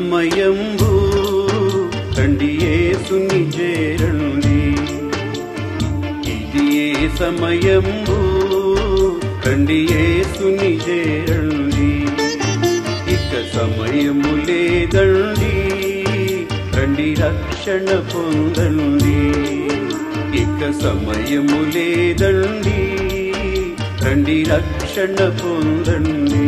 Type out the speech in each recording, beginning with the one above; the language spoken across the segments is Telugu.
సమయంబు రండి యేసుని చేరండి ఇది ఏ సమయంబు రండి యేసుని చేరండి ఇక సమయము లేదండి రండి రక్షణ పొందండి ఇక సమయము లేదండి రండి రక్షణ పొందండి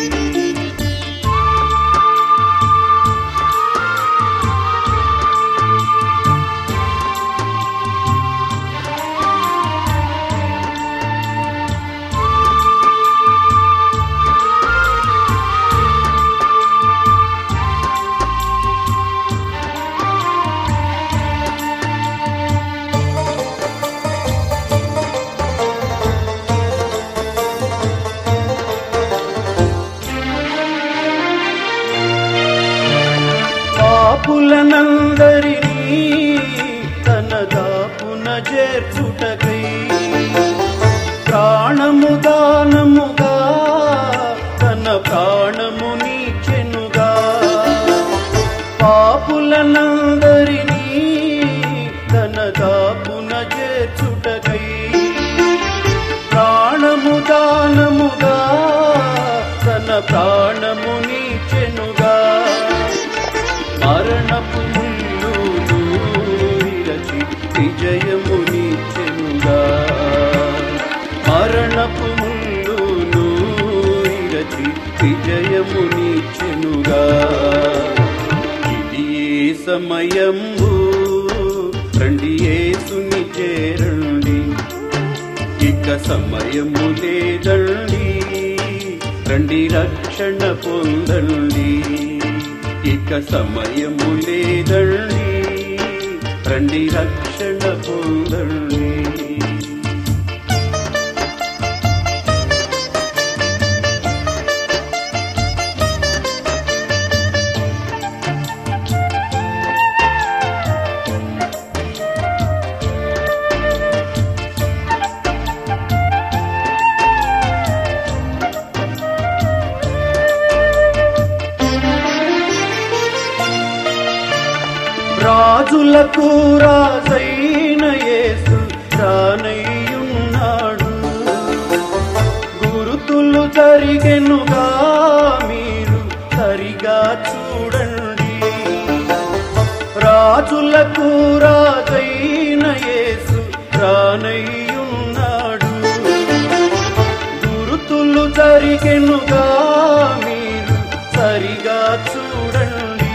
పాపులనందరినీ తన దాపున చేర్చుటకై ప్రాణము దానముగా తన ప్రాణము నీచెనుగా పాపులనందరినీ తన దాపున చేర్చుటకై ప్రాణము దానముగా తన ప్రాణము నీచెనుగా మరణపు ముల్లును విరచి విజయము నీచెనుగా మరణపు ముల్లును విరచి విజయము నీచెనుగా ఇది ఏ సమయంబు రండి యేసుని చేరండి ఇక సమయము లేదండి రండి రక్షణ పొందండి ఇక సమయము లేదండి రండి రక్షణ పొందండి రాజులకు రాజైన యేసు రానయ్యున్నాడు గురుతులు జరిగెనుగా మీరు సరిగా చూడండి రాజులకు రాజైన యేసు రానయ్యున్నాడు గురుతులు జరిగెనుగా మీరు సరిగా చూడండి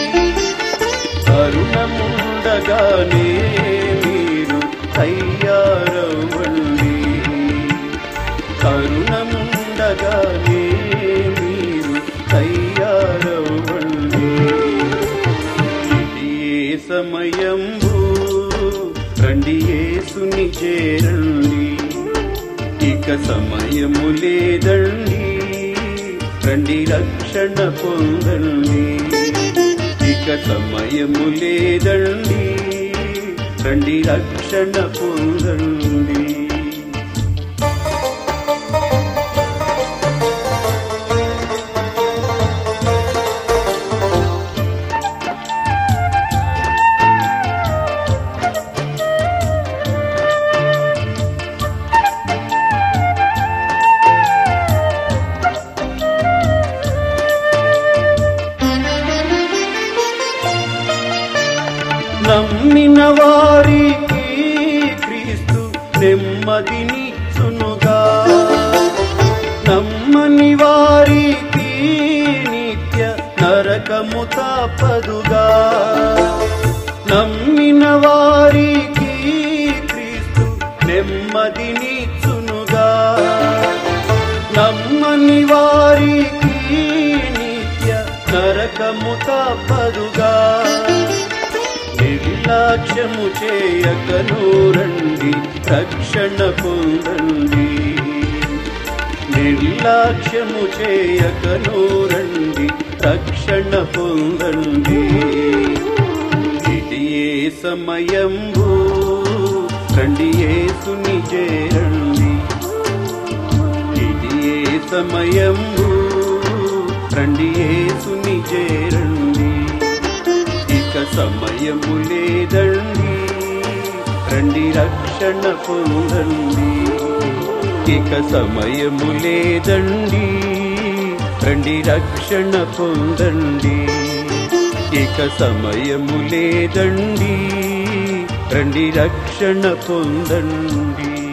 తరుణముండగానే మీరు తయ్యారవ్వండి తరుణముండగానే మీరు తయ్యారవ్వండి ఇది ఏ సమయంబు రండి యేసుని చేరండి ఇక సమయము లేదండి రండి రక్షణ పొందండి ఇక సమయము లేదండి రండి రక్షణ పొందండి నమ్మిన వారికి క్రీస్తు నెమ్మదినిచ్చునుగా నమ్మని వారికి నిత్య నరకము తప్పదుగా నమ్మిన వారికి క్రీస్తు నెమ్మదినిచ్చునుగా నమ్మని వారికి నిత్య నరకము తప్పదుగా నిర్లక్ష్యము చేయకను రండి రక్షణ పొందండి నిర్లక్ష్యము చేయకను రండి రక్షణ పొందండి ఇది ఏ సమయంబు రండి యేసుని చేరండి ఇది ఏ సమయంబు రండి యేసుని చేరండి సమయము లేదండి రండి రక్షణ పొందండి ఇక సమయము లేదండి రండి రక్షణ పొందండి ఇక సమయము లేదండి రండి రక్షణ పొందండి